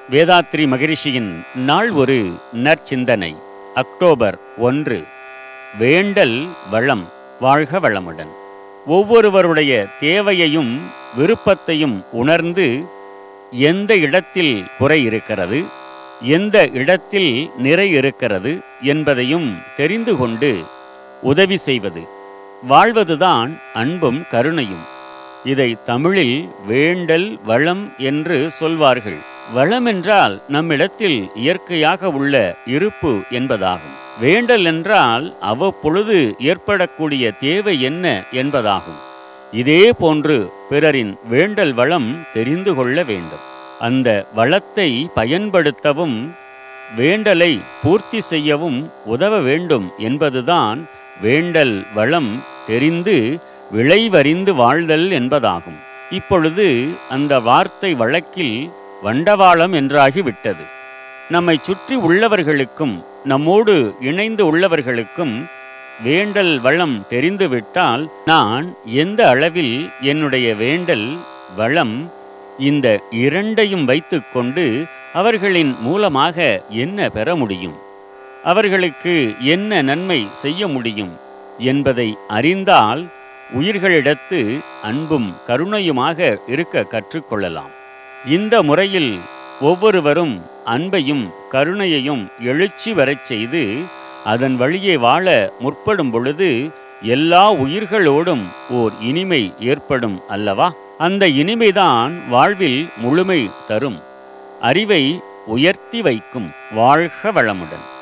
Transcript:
வேதாத்ரி மகரிஷியின் நாள் ஒரு நற்சிந்தனை அக்டோபர் ஒன்று வேண்டல் வளம் வாழ்க வளமுடன் ஒவ்வொருவருடைய தேவையையும் விருப்பத்தையும் உணர்ந்து எந்த இடத்தில் குறை இருக்கிறது எந்த இடத்தில் நிறை இருக்கிறது என்பதையும் தெரிந்து கொண்டு உதவி செய்வது வாழ்வதுதான் அன்பும் கருணையும் இதை தமிழில் வேண்டல் வளம் என்று சொல்வார்கள் வளம் என்றால் நம்மிடத்தில் இயற்கையாக உள்ள இருப்பு என்பதாகும் வேண்டல் என்றால் அவ்வப்பொழுது ஏற்படக்கூடிய தேவை என்ன என்பதாகும் இதே போன்று பிறரின் வேண்டல் வளம் தெரிந்து கொள்ள வேண்டும் அந்த வளத்தை பயன்படுத்தவும் வேண்டலை பூர்த்தி செய்யவும் உதவ வேண்டும் என்பதுதான் வேண்டல் வளம் தெரிந்து விளைவறிந்து வாழ்தல் என்பதாகும் இப்பொழுது அந்த வார்த்தை வழக்கில் வண்டவாளம் என்றாகிவிட்டது நம்மை சுற்றி உள்ளவர்களுக்கும் நம்மோடு இணைந்து உள்ளவர்களுக்கும் வேண்டல் வளம் தெரிந்துவிட்டால் நான் எந்த அளவில் என்னுடைய வேண்டல் வளம் இந்த இரண்டையும் வைத்துக்கொண்டு அவர்களின் மூலமாக என்ன பெற முடியும் அவர்களுக்கு என்ன நன்மை செய்ய முடியும் என்பதை அறிந்தால் உயிர்களிடத்து அன்பும் கருணையுமாக இருக்க கற்றுக்கொள்ளலாம் இந்த முறையில் ஒவ்வொருவரும் அன்பையும் கருணையையும் எழுச்சி வரச் செய்து அதன் வழியே வாழ முற்படும் பொழுது எல்லா உயிர்களோடும் ஓர் இனிமை ஏற்படும் அல்லவா அந்த இனிமைதான் வாழ்வில் முழுமை தரும் அறிவை உயர்த்தி வைக்கும் வாழ்க வளமுடன்